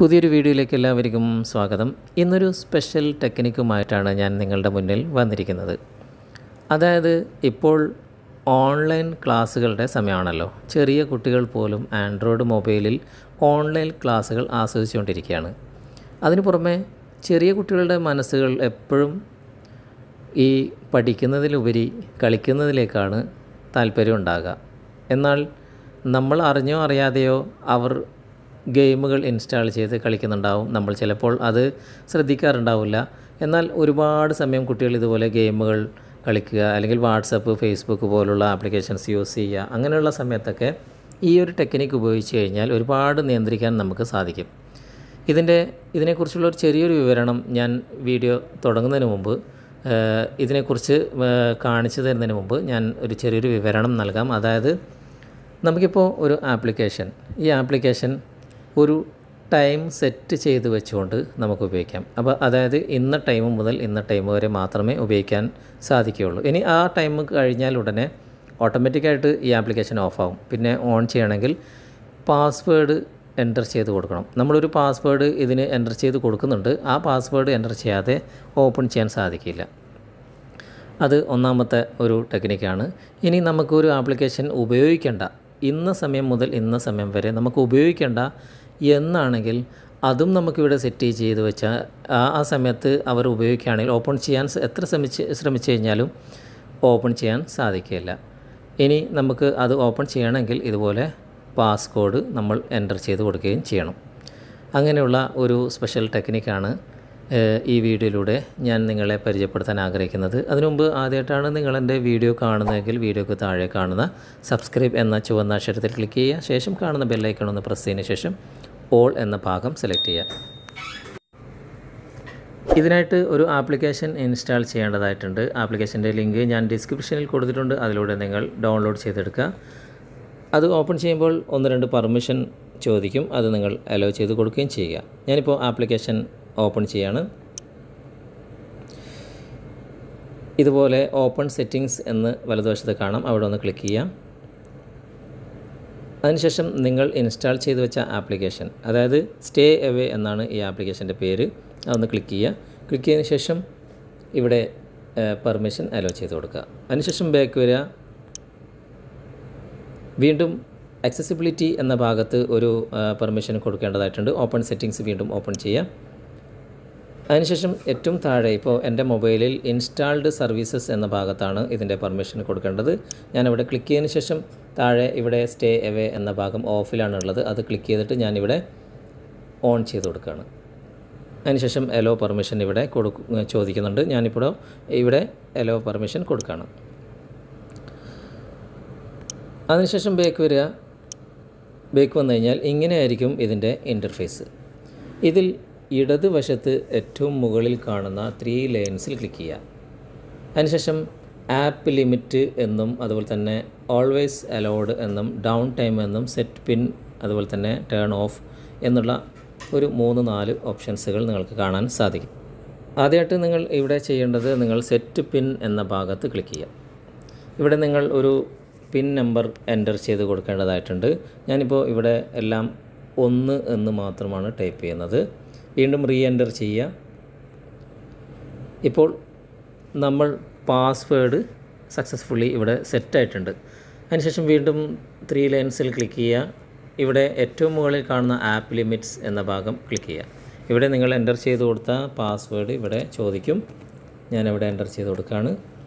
പുതിയൊരു വീഡിയോയിലേക്ക് എല്ലാവർക്കും സ്വാഗതം ഇന്നൊരു സ്പെഷ്യൽ ടെക്നിക്കുമായിട്ടാണ് ഞാൻ നിങ്ങളുടെ മുന്നിൽ വന്നിരിക്കുന്നത് അതായത് ഇപ്പോൾ ഓൺലൈൻ ക്ലാസ്സുകളുടെ സമയമാണല്ലോ ചെറിയ കുട്ടികൾ പോലും ആൻഡ്രോയിഡ് മൊബൈലിൽ ഓൺലൈൻ ക്ലാസ്സുകൾ ആസ്വദിച്ചുകൊണ്ടിരിക്കുകയാണ് അതിനു പുറമെ ചെറിയ കുട്ടികളുടെ മനസ്സുകൾ എപ്പോഴും ഈ പഠിക്കുന്നതിലുപരി കളിക്കുന്നതിലേക്കാണ് താല്പര്യം ഉണ്ടാകുക എന്നാൽ നമ്മൾ അറിഞ്ഞോ അറിയാതെയോ അവർ ഗെയിമുകൾ ഇൻസ്റ്റാൾ ചെയ്ത് കളിക്കുന്നുണ്ടാവും നമ്മൾ ചിലപ്പോൾ അത് ശ്രദ്ധിക്കാറുണ്ടാവില്ല എന്നാൽ ഒരുപാട് സമയം കുട്ടികൾ ഇതുപോലെ ഗെയിമുകൾ കളിക്കുക അല്ലെങ്കിൽ വാട്സപ്പ് ഫേസ്ബുക്ക് പോലുള്ള ആപ്ലിക്കേഷൻസ് യൂസ് ചെയ്യുക അങ്ങനെയുള്ള സമയത്തൊക്കെ ഈ ഒരു ടെക്നിക്ക് ഉപയോഗിച്ച് കഴിഞ്ഞാൽ ഒരുപാട് നിയന്ത്രിക്കാൻ നമുക്ക് സാധിക്കും ഇതിൻ്റെ ഇതിനെക്കുറിച്ചുള്ള ഒരു ചെറിയൊരു വിവരണം ഞാൻ വീഡിയോ തുടങ്ങുന്നതിന് മുമ്പ് ഏഹ്, ഇതിനെക്കുറിച്ച് ഏഹ്, കാണിച്ചു തരുന്നതിന് മുമ്പ് ഞാൻ ഒരു ചെറിയൊരു വിവരണം നൽകാം അതായത് നമുക്കിപ്പോൾ ഒരു ആപ്ലിക്കേഷൻ ഈ ആപ്ലിക്കേഷൻ ഒരു ടൈം സെറ്റ് ചെയ്ത് വെച്ചുകൊണ്ട് നമുക്ക് ഉപയോഗിക്കാം അപ്പോൾ അതായത് ഇന്ന ടൈം മുതൽ ഇന്ന ടൈം വരെ മാത്രമേ ഉപയോഗിക്കാൻ സാധിക്കുകയുള്ളൂ ഇനി ആ ടൈം കഴിഞ്ഞാൽ ഉടനെ ഓട്ടോമാറ്റിക്കായിട്ട് ഈ ആപ്ലിക്കേഷൻ ഓഫാവും പിന്നെ ഓൺ ചെയ്യണമെങ്കിൽ പാസ്വേഡ് എൻ്റർ ചെയ്ത് കൊടുക്കണം നമ്മളൊരു പാസ്വേഡ് ഇതിന് എൻ്റർ ചെയ്ത് കൊടുക്കുന്നുണ്ട് ആ പാസ്വേഡ് എൻ്റർ ചെയ്യാതെ ഓപ്പൺ ചെയ്യാൻ സാധിക്കില്ല അത് ഒന്നാമത്തെ ഒരു ടെക്നിക്കാണ് ഇനി നമുക്കൊരു ആപ്ലിക്കേഷൻ ഉപയോഗിക്കേണ്ട ഇന്ന സമയം മുതൽ ഇന്ന സമയം വരെ നമുക്ക് ഉപയോഗിക്കേണ്ട എന്നാണെങ്കിൽ അതും നമുക്കിവിടെ സെറ്റ് ചെയ്ത് വെച്ചാൽ ആ ആ സമയത്ത് അവർ ഉപയോഗിക്കുകയാണെങ്കിൽ ഓപ്പൺ ചെയ്യാൻ സ- എത്ര ശ്രമിച്ച് ശ്രമിച്ചു കഴിഞ്ഞാലും ഓപ്പൺ ചെയ്യാൻ സാധിക്കില്ല ഇനി നമുക്ക് അത് ഓപ്പൺ ചെയ്യണമെങ്കിൽ ഇതുപോലെ പാസ്കോഡ് നമ്മൾ എൻ്റർ ചെയ്ത് കൊടുക്കുകയും ചെയ്യണം അങ്ങനെയുള്ള ഒരു സ്പെഷ്യൽ ടെക്നിക്കാണ് ഏഹ്, ഈ വീഡിയോയിലൂടെ ഞാൻ നിങ്ങളെ പരിചയപ്പെടുത്താൻ ആഗ്രഹിക്കുന്നത് അതിനു മുമ്പ് ആദ്യമായിട്ടാണ് നിങ്ങൾ എൻ്റെ വീഡിയോ കാണുന്നതെങ്കിൽ വീഡിയോക്ക് താഴെ കാണുന്ന സബ്സ്ക്രൈബ് എന്ന ചുവന്ന അക്ഷരത്തിൽ ക്ലിക്ക് ചെയ്യുക ശേഷം കാണുന്ന ബെല്ലൈക്കൺ ഒന്ന് പ്രസ് ചെയ്തതിന് ശേഷം ഓൾ എന്ന ഭാഗം സെലക്ട് ചെയ്യുക ഇതിനായിട്ട് ഒരു ആപ്ലിക്കേഷൻ ഇൻസ്റ്റാൾ ചെയ്യേണ്ടതായിട്ടുണ്ട് ആപ്ലിക്കേഷൻ്റെ ലിങ്ക് ഞാൻ ഡിസ്ക്രിപ്ഷനിൽ കൊടുത്തിട്ടുണ്ട് അതിലൂടെ നിങ്ങൾ ഡൗൺലോഡ് ചെയ്തെടുക്കുക അത് ഓപ്പൺ ചെയ്യുമ്പോൾ ഒന്ന് രണ്ട് പെർമിഷൻ ചോദിക്കും അത് നിങ്ങൾ അലോ ചെയ്ത് കൊടുക്കുകയും ചെയ്യുക ഞാനിപ്പോൾ ആപ്ലിക്കേഷൻ ഓപ്പൺ ചെയ്യാണ് ഇതുപോലെ ഓപ്പൺ സെറ്റിങ്സ് എന്ന് വലതുവശത്ത് കാണാം അവിടെ ഒന്ന് ക്ലിക്ക് ചെയ്യാം അതിനുശേഷം നിങ്ങൾ ഇൻസ്റ്റാൾ ചെയ്ത് വെച്ച ആപ്ലിക്കേഷൻ അതായത് സ്റ്റേ എവേ എന്നാണ് ഈ ആപ്ലിക്കേഷൻ്റെ പേര് അതൊന്ന് ക്ലിക്ക് ചെയ്യുക ക്ലിക്ക് ചെയ്തതിന് ശേഷം ഇവിടെ പെർമിഷൻ അലോ ചെയ്ത് കൊടുക്കുക അതിനുശേഷം ബാക്ക് വരിക വീണ്ടും അക്സസിബിലിറ്റി എന്ന ഭാഗത്ത് ഒരു പെർമിഷൻ കൊടുക്കേണ്ടതായിട്ടുണ്ട് ഓപ്പൺ സെറ്റിങ്സ് വീണ്ടും ഓപ്പൺ ചെയ്യുക അതിനുശേഷം ഏറ്റവും താഴെ ഇപ്പോൾ എൻ്റെ മൊബൈലിൽ ഇൻസ്റ്റാൾഡ് സർവീസസ് എന്ന ഭാഗത്താണ് ഇതിൻ്റെ പെർമിഷൻ കൊടുക്കേണ്ടത് ഞാനിവിടെ ക്ലിക്ക് ചെയ്തതിന് ശേഷം താഴെ ഇവിടെ സ്റ്റേ എവേ എന്ന ഭാഗം ഓഫിലാണ് ഉള്ളത് അത് ക്ലിക്ക് ചെയ്തിട്ട് ഞാനിവിടെ ഓൺ ചെയ്ത് കൊടുക്കുകയാണ് അതിനുശേഷം എലോ പെർമിഷൻ ഇവിടെ കൊടുക്കു ചോദിക്കുന്നുണ്ട് ഞാനിപ്പോൾ ഇവിടെ എലോ പെർമിഷൻ കൊടുക്കുകയാണ് അതിനുശേഷം ബേക്ക് വരിക ബേക്ക് വന്നു കഴിഞ്ഞാൽ ഇങ്ങനെയായിരിക്കും ഇതിൻ്റെ ഇൻ്റർഫേസ് ഇതിൽ ഇടതുവശത്ത് ഏറ്റവും മുകളിൽ കാണുന്ന ത്രീ ലൈൻസിൽ ക്ലിക്ക് ചെയ്യുക അതിനുശേഷം ആപ്പ് ലിമിറ്റ് എന്നും അതുപോലെ തന്നെ ഓൾവേസ് അലൗഡ് എന്നും ഡൗൺ ടൈം എന്നും സെറ്റ് പിൻ അതുപോലെ തന്നെ ടേൺ ഓഫ് എന്നുള്ള ഒരു മൂന്ന് നാല് ഓപ്ഷൻസുകൾ നിങ്ങൾക്ക് കാണാൻ സാധിക്കും ആദ്യമായിട്ട് നിങ്ങൾ ഇവിടെ ചെയ്യേണ്ടത് നിങ്ങൾ സെറ്റ് പിൻ എന്ന ഭാഗത്ത് ക്ലിക്ക് ചെയ്യുക ഇവിടെ നിങ്ങൾ ഒരു പിൻ നമ്പർ എൻ്റർ ചെയ്ത് കൊടുക്കേണ്ടതായിട്ടുണ്ട് ഞാനിപ്പോൾ ഇവിടെ എല്ലാം ഒന്ന് എന്ന് മാത്രമാണ് ടൈപ്പ് ചെയ്യുന്നത് വീണ്ടും റീ എൻ്റർ ചെയ്യുക ഇപ്പോൾ നമ്മൾ പാസ്വേഡ് സക്സസ്ഫുള്ളി ഇവിടെ സെറ്റായിട്ടുണ്ട് അതിനുശേഷം വീണ്ടും ത്രീ ലൈൻസിൽ ക്ലിക്ക് ചെയ്യുക ഇവിടെ ഏറ്റവും മുകളിൽ കാണുന്ന ആപ്പ് ലിമിറ്റ്സ് എന്ന ഭാഗം ക്ലിക്ക് ചെയ്യുക ഇവിടെ നിങ്ങൾ എൻ്റർ ചെയ്ത് കൊടുത്ത പാസ്വേഡ് ഇവിടെ ചോദിക്കും ഞാനിവിടെ എൻ്റർ ചെയ്ത് കൊടുക്കുകയാണ്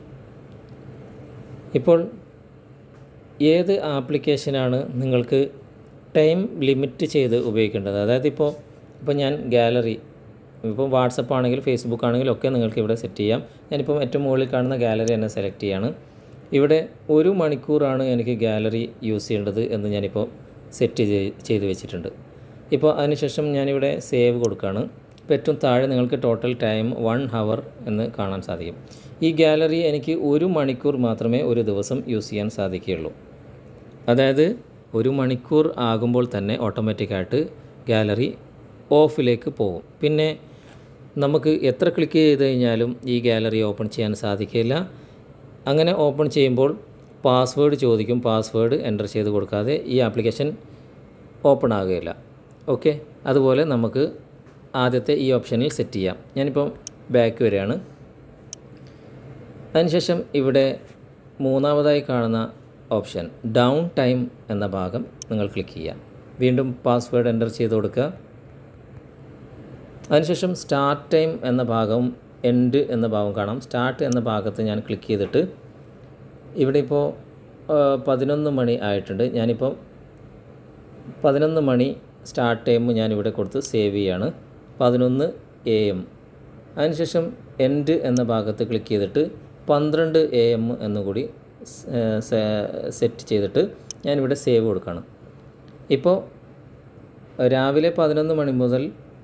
ഇപ്പോൾ ഏത് ആപ്ലിക്കേഷനാണ് നിങ്ങൾക്ക് ടൈം ലിമിറ്റ് ചെയ്ത് ഉപയോഗിക്കേണ്ടത് അതായത് ഇപ്പോൾ ഇപ്പോൾ ഞാൻ ഗാലറി ഇപ്പോൾ വാട്സപ്പ് ആണെങ്കിൽ ഫേസ്ബുക്ക് ആണെങ്കിലും ഒക്കെ നിങ്ങൾക്ക് ഇവിടെ സെറ്റ് ചെയ്യാം ഞാനിപ്പം ഏറ്റവും മുകളിൽ കാണുന്ന ഗാലറി തന്നെ സെലക്ട് ചെയ്യാണ് ഇവിടെ ഒരു മണിക്കൂറാണ് എനിക്ക് ഗാലറി യൂസ് ചെയ്യേണ്ടത് എന്ന് ഞാനിപ്പോൾ സെറ്റ് ചെയ്ത് വെച്ചിട്ടുണ്ട് ഇപ്പോൾ അതിനുശേഷം ഞാനിവിടെ സേവ് കൊടുക്കുകയാണ് ഇപ്പോൾ ഏറ്റവും താഴെ നിങ്ങൾക്ക് ടോട്ടൽ ടൈം വൺ ഹവർ എന്ന് കാണാൻ സാധിക്കും ഈ ഗാലറി എനിക്ക് ഒരു മണിക്കൂർ മാത്രമേ ഒരു ദിവസം യൂസ് ചെയ്യാൻ സാധിക്കുകയുള്ളൂ അതായത് ഒരു മണിക്കൂർ ആകുമ്പോൾ തന്നെ ഓട്ടോമാറ്റിക്കായിട്ട് ഗാലറി ഓഫിലേക്ക് പോകും പിന്നെ നമുക്ക് എത്ര ക്ലിക്ക് ചെയ്ത് കഴിഞ്ഞാലും ഈ ഗാലറി ഓപ്പൺ ചെയ്യാൻ സാധിക്കില്ല അങ്ങനെ ഓപ്പൺ ചെയ്യുമ്പോൾ പാസ്വേഡ് ചോദിക്കും പാസ്വേഡ് എൻ്റർ ചെയ്ത് കൊടുക്കാതെ ഈ ആപ്ലിക്കേഷൻ ഓപ്പൺ ആകുകയില്ല ഓക്കെ അതുപോലെ നമുക്ക് ആദ്യത്തെ ഈ ഓപ്ഷനിൽ സെറ്റ് ചെയ്യാം ഞാനിപ്പം ബാക്ക് വരികയാണ് അതിനുശേഷം ഇവിടെ മൂന്നാമതായി കാണുന്ന ഓപ്ഷൻ ഡൗൺ ടൈം എന്ന ഭാഗം നിങ്ങൾ ക്ലിക്ക് ചെയ്യുക വീണ്ടും പാസ്വേഡ് എൻ്റർ ചെയ്ത് കൊടുക്കുക അതിനുശേഷം സ്റ്റാർട്ട് ടൈം എന്ന ഭാഗവും എൻഡ് എന്ന ഭാഗം കാണാം സ്റ്റാർട്ട് എന്ന ഭാഗത്ത് ഞാൻ ക്ലിക്ക് ചെയ്തിട്ട് ഇവിടെ ഇപ്പോൾ പതിനൊന്ന് മണി ആയിട്ടുണ്ട് ഞാനിപ്പോൾ പതിനൊന്ന് മണി സ്റ്റാർട്ട് ടൈം ഞാനിവിടെ കൊടുത്ത് സേവ് ചെയ്യാണ് പതിനൊന്ന് എ എം അതിനുശേഷം എൻഡ് എന്ന ഭാഗത്ത് ക്ലിക്ക് ചെയ്തിട്ട് പന്ത്രണ്ട് എ എം എന്നുകൂടി സെറ്റ് ചെയ്തിട്ട് ഞാനിവിടെ സേവ് കൊടുക്കുകയാണ് ഇപ്പോൾ രാവിലെ പതിനൊന്ന് മണി മുതൽ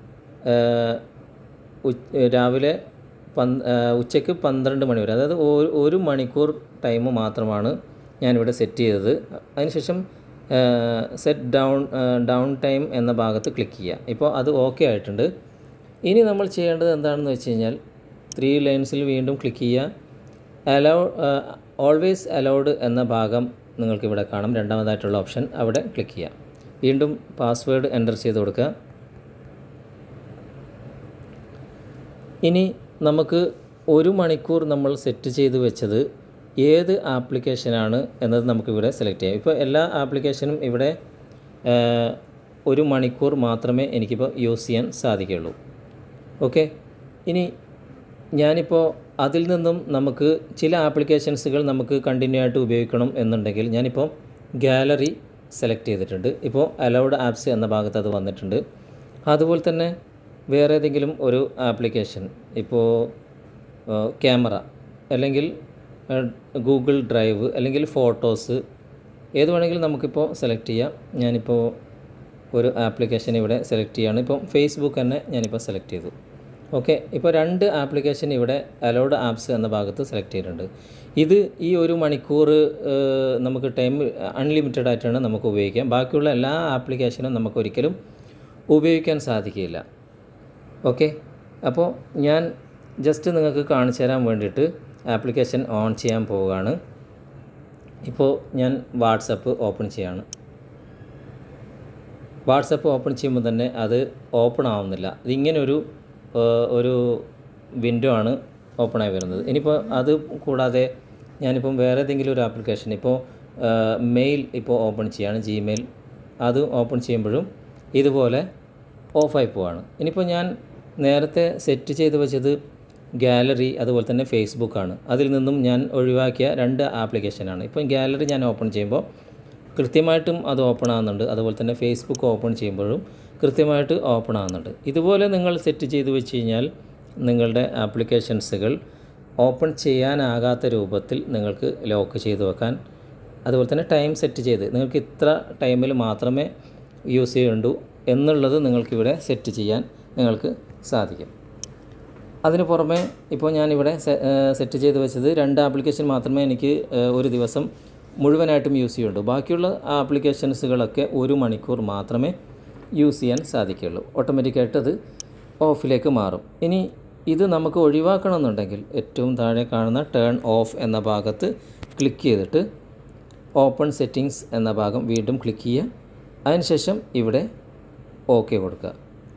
രാവിലെ പന്ത് ഉച്ചയ്ക്ക് പന്ത്രണ്ട് മണി വരെ അതായത് ഒരു മണിക്കൂർ ടൈം മാത്രമാണ് ഞാനിവിടെ സെറ്റ് ചെയ്തത് അതിനുശേഷം സെറ്റ് ഡൗൺ ഡൗൺ ടൈം എന്ന ഭാഗത്ത് ക്ലിക്ക് ചെയ്യുക ഇപ്പോൾ അത് ഓക്കെ ആയിട്ടുണ്ട് ഇനി നമ്മൾ ചെയ്യേണ്ടത് എന്താണെന്ന് വെച്ച് കഴിഞ്ഞാൽ ത്രീ ലൈൻസിൽ വീണ്ടും ക്ലിക്ക് ചെയ്യുക അലൗ ഓൾവേസ് അലൗഡ് എന്ന ഭാഗം നിങ്ങൾക്ക് ഇവിടെ കാണാം രണ്ടാമതായിട്ടുള്ള ഓപ്ഷൻ അവിടെ ക്ലിക്ക് ചെയ്യുക വീണ്ടും പാസ്വേഡ് എൻ്റർ ചെയ്ത് കൊടുക്കുക ഇനി നമുക്ക് ഒരു മണിക്കൂർ നമ്മൾ സെറ്റ് ചെയ്ത് വെച്ചത് ഏത് ആപ്ലിക്കേഷനാണ് എന്നത് നമുക്കിവിടെ സെലക്ട് ചെയ്യാം ഇപ്പോൾ എല്ലാ ആപ്ലിക്കേഷനും ഇവിടെ ഒരു മണിക്കൂർ മാത്രമേ എനിക്കിപ്പോൾ യൂസ് ചെയ്യാൻ സാധിക്കുകയുള്ളൂ ഓക്കെ ഇനി ഞാനിപ്പോൾ അതിൽ നിന്നും നമുക്ക് ചില ആപ്ലിക്കേഷൻസുകൾ നമുക്ക് കണ്ടിന്യൂ ആയിട്ട് ഉപയോഗിക്കണം എന്നുണ്ടെങ്കിൽ ഞാനിപ്പോൾ ഗാലറി സെലക്ട് ചെയ്തിട്ടുണ്ട് ഇപ്പോൾ അലൗഡ് ആപ്സ് എന്ന ഭാഗത്ത് അത് വന്നിട്ടുണ്ട് അതുപോലെ തന്നെ വേറെ ഏതെങ്കിലും ഒരു ആപ്ലിക്കേഷൻ ഇപ്പോൾ ക്യാമറ അല്ലെങ്കിൽ ഗൂഗിൾ ഡ്രൈവ് അല്ലെങ്കിൽ ഫോട്ടോസ് ഏത് വേണമെങ്കിലും നമുക്കിപ്പോൾ സെലക്ട് ചെയ്യാം ഞാനിപ്പോൾ ഒരു ആപ്ലിക്കേഷൻ ഇവിടെ സെലക്ട് ചെയ്യുകയാണ് ഇപ്പോൾ ഫേസ്ബുക്ക് തന്നെ ഞാനിപ്പോൾ സെലക്ട് ചെയ്തു ഓക്കെ ഇപ്പോൾ രണ്ട് ആപ്ലിക്കേഷൻ ഇവിടെ അലൗഡ് ആപ്സ് എന്ന ഭാഗത്ത് സെലക്ട് ചെയ്തിട്ടുണ്ട് ഇത് ഈ ഒരു മണിക്കൂർ നമുക്ക് ടൈം അൺലിമിറ്റഡ് ആയിട്ടാണ് നമുക്ക് ഉപയോഗിക്കാം ബാക്കിയുള്ള എല്ലാ ആപ്ലിക്കേഷനും നമുക്ക് ഒരിക്കലും ഉപയോഗിക്കാൻ സാധിക്കില്ല ഓക്കെ അപ്പോൾ ഞാൻ ജസ്റ്റ് നിങ്ങൾക്ക് കാണിച്ചു തരാൻ വേണ്ടിയിട്ട് ആപ്ലിക്കേഷൻ ഓൺ ചെയ്യാൻ പോവുകയാണ് ഇപ്പോൾ ഞാൻ വാട്സപ്പ് ഓപ്പൺ ചെയ്യാണ് വാട്സപ്പ് ഓപ്പൺ ചെയ്യുമ്പോൾ തന്നെ അത് ഓപ്പൺ ആവുന്നില്ല ഇതിങ്ങനെ ഒരു ഒരു വിൻഡോ ആണ് ഓപ്പൺ ആയി വരുന്നത് ഇനിയിപ്പോൾ അത് കൂടാതെ ഞാനിപ്പം വേറെ ഏതെങ്കിലും ഒരു ആപ്ലിക്കേഷൻ ഇപ്പോൾ മെയിൽ ഇപ്പോൾ ഓപ്പൺ ചെയ്യാണ് ജിമെയിൽ അത് ഓപ്പൺ ചെയ്യുമ്പോഴും ഇതുപോലെ ഓഫായി പോവാണ് ഇനിയിപ്പോൾ ഞാൻ നേരത്തെ സെറ്റ് ചെയ്ത് വെച്ചത് ഗാലറി അതുപോലെ തന്നെ ഫേസ്ബുക്കാണ് അതിൽ നിന്നും ഞാൻ ഒഴിവാക്കിയ രണ്ട് ആപ്ലിക്കേഷനാണ് ഇപ്പം ഗാലറി ഞാൻ ഓപ്പൺ ചെയ്യുമ്പോൾ കൃത്യമായിട്ടും അത് ഓപ്പൺ ആകുന്നുണ്ട് അതുപോലെ തന്നെ ഫേസ്ബുക്ക് ഓപ്പൺ ചെയ്യുമ്പോഴും കൃത്യമായിട്ട് ഓപ്പൺ ആകുന്നുണ്ട് ഇതുപോലെ നിങ്ങൾ സെറ്റ് ചെയ്ത് വെച്ച് കഴിഞ്ഞാൽ നിങ്ങളുടെ ആപ്ലിക്കേഷൻസുകൾ ഓപ്പൺ ചെയ്യാനാകാത്ത രൂപത്തിൽ നിങ്ങൾക്ക് ലോക്ക് ചെയ്ത് വെക്കാൻ അതുപോലെ തന്നെ ടൈം സെറ്റ് ചെയ്ത് നിങ്ങൾക്ക് ഇത്ര ടൈമിൽ മാത്രമേ യൂസ് ചെയ്യുള്ളൂ എന്നുള്ളത് നിങ്ങൾക്കിവിടെ സെറ്റ് ചെയ്യാൻ നിങ്ങൾക്ക് സാധിക്കും അതിന് പുറമെ ഇപ്പോൾ ഞാനിവിടെ സെറ്റ് ചെയ്ത് വെച്ചത് രണ്ട് ആപ്ലിക്കേഷൻ മാത്രമേ എനിക്ക് ഒരു ദിവസം മുഴുവനായിട്ടും യൂസ് ചെയ്യുള്ളൂ ബാക്കിയുള്ള ആപ്ലിക്കേഷൻസുകളൊക്കെ ഒരു മണിക്കൂർ മാത്രമേ യൂസ് ചെയ്യാൻ സാധിക്കുകയുള്ളൂ ഓട്ടോമാറ്റിക്കായിട്ട് അത് ഓഫിലേക്ക് മാറും ഇനി ഇത് നമുക്ക് ഒഴിവാക്കണമെന്നുണ്ടെങ്കിൽ ഏറ്റവും താഴെ കാണുന്ന ടേൺ ഓഫ് എന്ന ഭാഗത്ത് ക്ലിക്ക് ചെയ്തിട്ട് ഓപ്പൺ സെറ്റിങ്സ് എന്ന ഭാഗം വീണ്ടും ക്ലിക്ക് ചെയ്യുക അതിനുശേഷം ഇവിടെ ഓക്കെ കൊടുക്കുക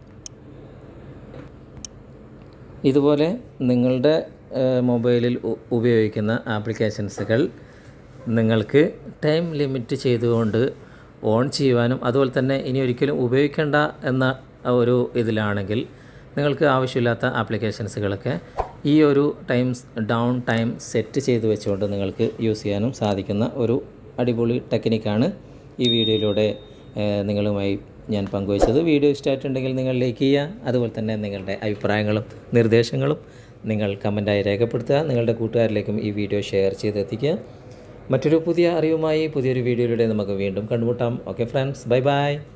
ഇതുപോലെ നിങ്ങളുടെ മൊബൈലിൽ ഉപയോഗിക്കുന്ന ആപ്ലിക്കേഷൻസുകൾ നിങ്ങൾക്ക് ടൈം ലിമിറ്റ് ചെയ്തുകൊണ്ട് ഓൺ ചെയ്യുവാനും അതുപോലെ തന്നെ ഇനി ഒരിക്കലും ഉപയോഗിക്കേണ്ട എന്ന ഒരു ഇതിലാണെങ്കിൽ നിങ്ങൾക്ക് ആവശ്യമില്ലാത്ത ആപ്ലിക്കേഷൻസുകളൊക്കെ ഈ ഒരു ടൈംസ് ഡൗൺ ടൈം സെറ്റ് ചെയ്ത് വെച്ചുകൊണ്ട് നിങ്ങൾക്ക് യൂസ് ചെയ്യാനും സാധിക്കുന്ന ഒരു അടിപൊളി ടെക്നിക്കാണ് ഈ വീഡിയോയിലൂടെ നിങ്ങളുമായി ഞാൻ പങ്കുവച്ചത് വീഡിയോ ഇഷ്ടമായിട്ടുണ്ടെങ്കിൽ നിങ്ങൾ ലൈക്ക് ചെയ്യുക അതുപോലെ തന്നെ നിങ്ങളുടെ അഭിപ്രായങ്ങളും നിർദ്ദേശങ്ങളും നിങ്ങൾ കമൻറ്റായി രേഖപ്പെടുത്തുക നിങ്ങളുടെ കൂട്ടുകാരിലേക്കും ഈ വീഡിയോ ഷെയർ ചെയ്തെത്തിക്കുക മറ്റൊരു പുതിയ അറിവുമായി പുതിയൊരു വീഡിയോയിലൂടെ നമുക്ക് വീണ്ടും കണ്ടുമുട്ടാം ഓക്കെ ഫ്രണ്ട്സ് ബൈ ബൈ